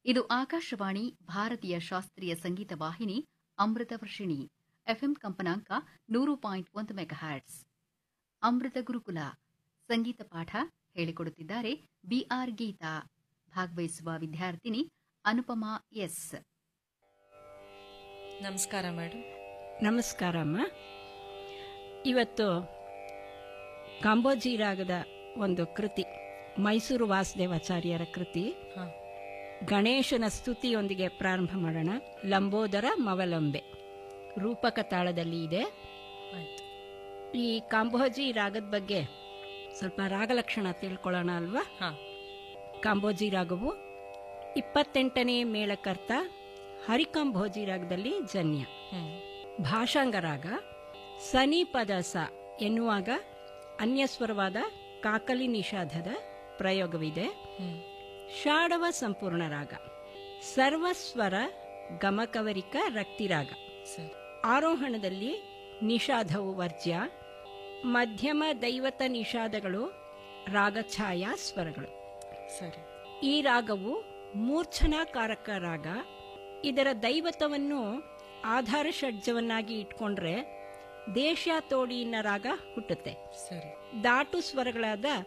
ಇದು ಆಕಾಶವಾಣಿ ಭಾರತೀಯ ಶಾಸ್ತ್ರೀಯ ಸಂಗೀತ ವಾಹಿನಿ ಅಮೃತ ವರ್ಷಿಣಿ ಎಫ್ಎಂ ಕಂಪನಾಂಕ ನೂರು ಪಾಯಿಂಟ್ ಒಂದು ಮೆಗಾಹ್ಯಾಟ್ಸ್ ಅಮೃತ ಗುರುಕುಲ ಸಂಗೀತ ಪಾಠ ಹೇಳಿಕೊಡುತ್ತಿದ್ದಾರೆ ಬಿಆರ್ ಗೀತಾ ಭಾಗವಹಿಸುವ ವಿದ್ಯಾರ್ಥಿನಿ ಅನುಪಮಾ ಎಸ್ ನಮಸ್ಕಾರ ಮೇಡಮ್ ನಮಸ್ಕಾರಮ್ಮ ಇವತ್ತು ಕಾಂಬೋಜಿ ರಾಗದ ಒಂದು ಕೃತಿ ಮೈಸೂರು ವಾಸುದೇವಾಚಾರ್ಯರ ಕೃತಿ ಹಾಂ ಗಣೇಶನ ಸ್ತುತಿಯೊಂದಿಗೆ ಪ್ರಾರಂಭ ಮಾಡೋಣ ಲಂಬೋದರ ಮವಲಂಬೆ ರೂಪಕ ತಾಳದಲ್ಲಿ ಇದೆ ಆಯ್ತು ಈ ಕಾಂಬೋಜಿ ರಾಗದ ಬಗ್ಗೆ ಸ್ವಲ್ಪ ರಾಗಲಕ್ಷಣ ತಿಳ್ಕೊಳ್ಳೋಣ ಅಲ್ವಾ ಹಾಂ ಕಾಂಬೋಜಿ ರಾಗವು ಇಪ್ಪತ್ತೆಂಟನೇ ಮೇಳಕರ್ತ ಹರಿಕಾಂಬೋಜಿ ರಾಗದಲ್ಲಿ ಜನ್ಯ ಹ್ಞೂ ಭಾಷಾಂಗ ರಾಗ ಸನಿ ಪದ ಸ ಎನ್ನುವಾಗ ಅನ್ಯಸ್ವರವಾದ ಕಾಕಲಿ ನಿಷಾದದ ಪ್ರಯೋಗವಿದೆ ಹ್ಞೂ ಷಾಡವ ಸಂಪೂರ್ಣ ರಾಗ ಸರ್ವಸ್ವರ ಗಮಕವರಿಕ ರಕ್ತಿರಾಗ ಸರಿ ಆರೋಹಣದಲ್ಲಿ ನಿಷಾದವು ವರ್ಜ್ಯ ಮಧ್ಯಮ ದೈವತ ನಿಷಾದಗಳು ರಾಗಛಾಯಾ ಸ್ವರಗಳು ಸರಿ ಈ ರಾಗವು ಮೂರ್ಛನಾಕಾರಕ ರಾಗ ಇದರ ದೈವತವನ್ನು ಆಧಾರ ಷಡ್ಜವನ್ನಾಗಿ ಇಟ್ಕೊಂಡ್ರೆ ದೇಶ ತೋಡಿನ ರಾಗ ಹುಟ್ಟುತ್ತೆ ಸರಿ ದಾಟು ಸ್ವರಗಳಾದ